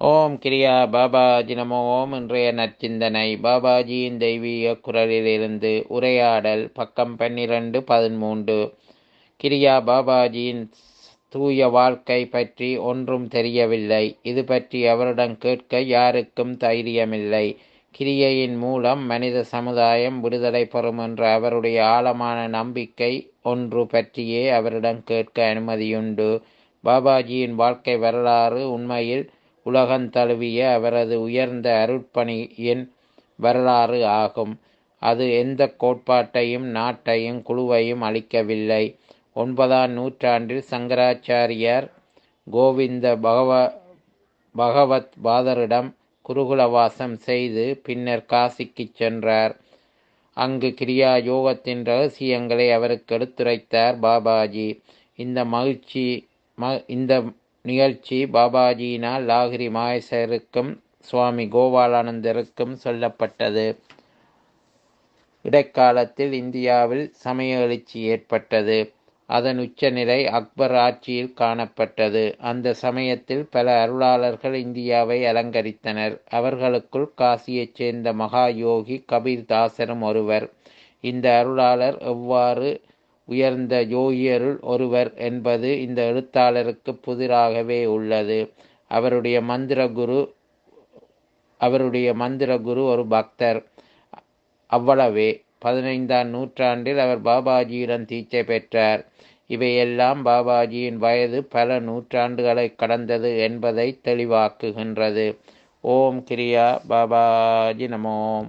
ஓம் கிரியா பாபாஜி நமோ ஓம் இன்றைய நற்சிந்தனை பாபாஜியின் தெய்வீக குரலிலிருந்து உரையாடல் பக்கம் பன்னிரண்டு பதிமூன்று கிரியா பாபாஜியின் தூய வாழ்க்கை பற்றி ஒன்றும் தெரியவில்லை இது பற்றி அவரிடம் கேட்க யாருக்கும் தைரியமில்லை கிரியையின் மூலம் மனித சமுதாயம் விடுதலை பெறும் என்ற அவருடைய ஆழமான நம்பிக்கை ஒன்று பற்றியே அவரிடம் கேட்க அனுமதியுண்டு பாபாஜியின் வாழ்க்கை வரலாறு உண்மையில் உலகந்தழுவிய அவரது உயர்ந்த அருட்பணியின் வரலாறு ஆகும் அது எந்த கோட்பாட்டையும் நாட்டையும் குழுவையும் அளிக்கவில்லை ஒன்பதாம் நூற்றாண்டில் சங்கராச்சாரியார் கோவிந்த பகவ பகவத் பாதரிடம் குருகுலவாசம் செய்து பின்னர் காசிக்கு சென்றார் அங்கு கிரியா யோகத்தின் ரகசியங்களை அவருக்கு எடுத்துரைத்தார் பாபாஜி இந்த மகிழ்ச்சி ம இந்த நிகழ்ச்சி பாபாஜியினால் லாகிரி மாயசருக்கும் சுவாமி கோபாலானந்தருக்கும் சொல்லப்பட்டது இடைக்காலத்தில் இந்தியாவில் சமய எழுச்சி ஏற்பட்டது அதன் உச்சநிலை அக்பர் ஆட்சியில் காணப்பட்டது அந்த சமயத்தில் பல அருளாளர்கள் இந்தியாவை அலங்கரித்தனர் அவர்களுக்குள் காசியைச் சேர்ந்த மகா யோகி கபீர் தாசரும் ஒருவர் இந்த அருளாளர் எவ்வாறு உயர்ந்த யோகியருள் ஒருவர் என்பது இந்த எழுத்தாளருக்கு புதிராகவே உள்ளது அவருடைய மந்திர குரு அவருடைய மந்திர குரு ஒரு பக்தர் அவ்வளவே பதினைந்தாம் நூற்றாண்டில் அவர் பாபாஜியிடம் தீட்சை பெற்றார் இவையெல்லாம் பாபாஜியின் வயது பல நூற்றாண்டுகளை கடந்தது என்பதை தெளிவாக்குகின்றது ஓம் கிரியா பாபாஜி நமோம்